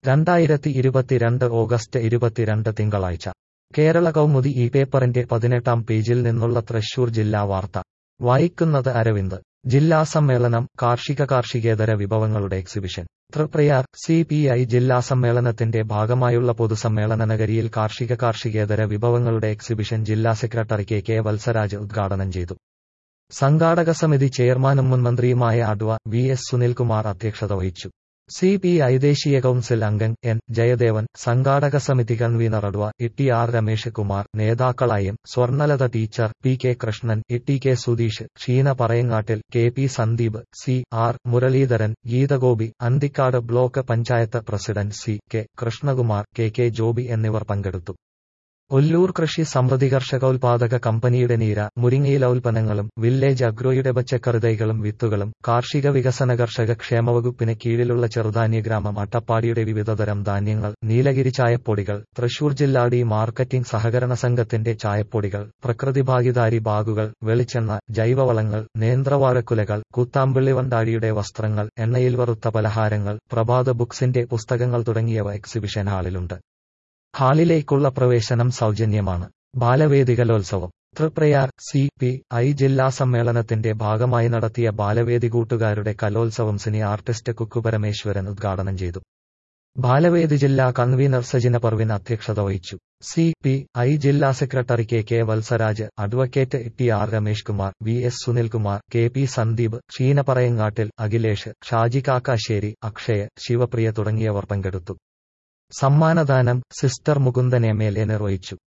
രണ്ടായിരത്തി ഇരുപത്തിരണ്ട് ഓഗസ്റ്റ് ഇരുപത്തിരണ്ട് തിങ്കളാഴ്ച കേരള കൗമുദി ഈ പേപ്പറിന്റെ പതിനെട്ടാം പേജിൽ നിന്നുള്ള തൃശൂർ ജില്ലാ വാർത്ത വായിക്കുന്നത് അരവിന്ദ് ജില്ലാ സമ്മേളനം കാർഷിക കാർഷികേതര വിഭവങ്ങളുടെ exhibition Triprayar C P I ജില്ലാ സമ്മേളനത്തിന്റെ ഭാഗമായുള്ള പൊതുസമ്മേളന നഗരിയിൽ കാർഷിക കാർഷികേതര വിഭവങ്ങളുടെ എക്സിബിഷൻ ജില്ലാ സെക്രട്ടറി കെ കെ വത്സരാജ് ഉദ്ഘാടനം ചെയ്തു സംഘാടക സമിതി ചെയർമാനും മുൻ മന്ത്രിയുമായ അഡ്വ വി എസ് സുനിൽകുമാർ അധ്യക്ഷത വഹിച്ചു സി പി ഐ ദേശീയ കൌൺസിൽ അംഗം എൻ ജയദേവൻ സംഘാടക സമിതി convener adv E R Ramesh Kumar നേതാക്കളായും Swarnalatha teacher P K Krishnan E T K Sudheesh Sheena Parayangattil K P Sandeep C R Muraleedharan Geethagopi Anthikad block panchayat president C K Krishnakumar K K Joby എന്നിവർ പങ്കെടുത്തു ഒല്ലൂർ കൃഷി സമൃദ്ധി കർഷകോൽപാദക കമ്പനിയുടെ നീര മുരിങ്ങയില ഉൽപ്പന്നങ്ങളും വില്ലേജ് അഗ്രോയുടെ പച്ചക്കറിതൈകളും വിത്തുകളും കാർഷിക വികസന കർഷക ക്ഷേമവകുപ്പിന് കീഴിലുള്ള ചെറുധാന്യ ഗ്രാമം അട്ടപ്പാടിയുടെ വിവിധതരം ധാന്യങ്ങൾ നീലഗിരി ചായപ്പൊടികൾ തൃശൂർ ജില്ലാടി മാർക്കറ്റിംഗ് സഹകരണ സംഘത്തിന്റെ ചായപ്പൊടികൾ പ്രകൃതി ഭാഗിദാരി ബാഗുകൾ വെളിച്ചെണ്ണ ജൈവവളങ്ങൾ നേന്ത്രവാഴക്കുലകൾ കൂത്താമ്പിള്ളി വണ്ടാടിയുടെ വസ്ത്രങ്ങൾ എണ്ണയിൽ വറുത്ത പലഹാരങ്ങൾ പ്രഭാത ബുക്സിന്റെ പുസ്തകങ്ങൾ തുടങ്ങിയവ എക്സിബിഷൻ ഹാളിലുണ്ട് ഹാളിലേക്കുള്ള പ്രവേശനം സൗജന്യമാണ് ബാലവേദി കലോത്സവം തൃപ്രയാർ സി പി ഐ ജില്ലാ സമ്മേളനത്തിന്റെ ഭാഗമായി നടത്തിയ ബാലവേദി കൂട്ടുകാരുടെ കലോത്സവം സിനി ആർട്ടിസ്റ്റ് കുക്കു പരമേശ്വരൻ ഉദ്ഘാടനം ചെയ്തു ബാലവേദി ജില്ലാ കൺവീനർ സജിന പർവിൻ അധ്യക്ഷത വഹിച്ചു സി പി ഐ ജില്ലാ സെക്രട്ടറി K K Valsaraj advocate T R Ramesh Kumar V S Sunilkumar K P Sandeep Sheena Parayangattil Akhilesh Shaji Kakkassery Akshaya Sivapriya തുടങ്ങിയവർ പങ്കെടുത്തു സമ്മാനദാനം sister Mukundan M L A നിർവഹിച്ചു